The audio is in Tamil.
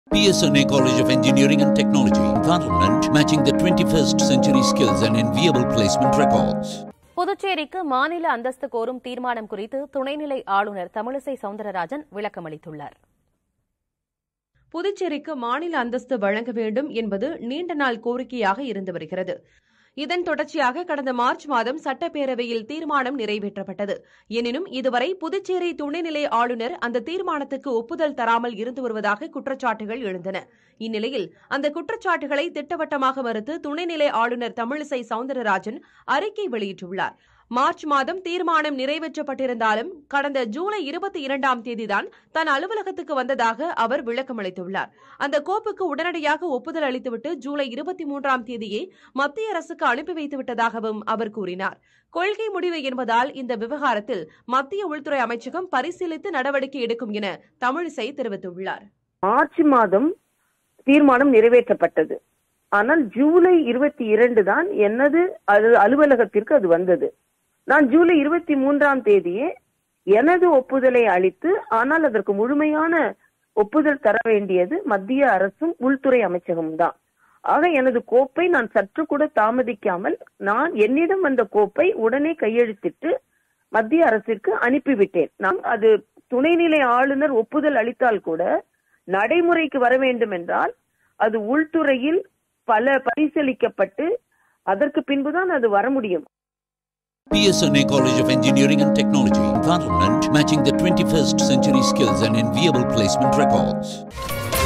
PSNA College of Engineering and Technology, Parliament, matching the 21st century skills and enviable placement records. புதுச்சேரிக்கு மாநில அந்தஸ்து கோரும் தீர்மானம் குறித்து துணைநிலை ஆளுநர் தமிழிசை சவுந்தரராஜன் விளக்கமளித்துள்ளார் புதுச்சேரிக்கு மாநில அந்தஸ்து வழங்க வேண்டும் என்பது நீண்ட நாள் கோரிக்கையாக இருந்து வருகிறது இதன் தொடர்ச்சியாக கடந்த மார்ச் மாதம் சட்டப்பேரவையில் தீர்மானம் நிறைவேற்றப்பட்டது எனினும் இதுவரை புதுச்சேரி துணைநிலை ஆளுநர் அந்த தீர்மானத்துக்கு ஒப்புதல் தராமல் இருந்து வருவதாக குற்றச்சாட்டுகள் எழுந்தன இந்நிலையில் அந்த குற்றச்சாட்டுகளை திட்டவட்டமாக மறுத்து துணைநிலை ஆளுநர் தமிழிசை சவுந்தரராஜன் அறிக்கை வெளியிட்டுள்ளார் மார்ச் மாதம் தீர்மானம் நிறைவேற்றப்பட்டிருந்தாலும் கடந்த ஜூலை இருபத்தி இரண்டாம் தேதிதான் தன் அலுவலகத்துக்கு வந்ததாக அவர் விளக்கமளித்துள்ளார் அந்த கோப்புக்கு உடனடியாக ஒப்புதல் அளித்துவிட்டு ஜூலை இருபத்தி மூன்றாம் தேதியே மத்திய அரசுக்கு அனுப்பி வைத்து விட்டதாகவும் அவர் கூறினார் கொள்கை முடிவு என்பதால் இந்த விவகாரத்தில் மத்திய உள்துறை அமைச்சகம் பரிசீலித்து நடவடிக்கை எடுக்கும் என தமிழிசை தெரிவித்துள்ளார் மார்ச் மாதம் தீர்மானம் நிறைவேற்றப்பட்டது ஆனால் ஜூலை இருபத்தி இரண்டு தான் எனது அது அலுவலகத்திற்கு அது வந்தது நான் ஜூலை இருபத்தி மூன்றாம் தேதியே எனது ஒப்புதலை அளித்து ஆனால் அதற்கு முழுமையான ஒப்புதல் தர வேண்டியது மத்திய அரசும் உள்துறை அமைச்சகமும் தான் ஆக எனது கோப்பை நான் சற்று கூட தாமதிக்காமல் நான் என்னிடம் வந்த கோப்பை உடனே கையெழுத்திட்டு மத்திய அரசிற்கு அனுப்பிவிட்டேன் நான் அது துணைநிலை ஆளுநர் ஒப்புதல் அளித்தால் கூட நடைமுறைக்கு வர வேண்டும் என்றால் அது உள்துறையில் பல பரிசீலிக்கப்பட்டு அதற்கு பின்புதான் அது வர முடியும் PSNA College of Engineering and Technology, Parliament, matching the 21st century skills and enviable placement records.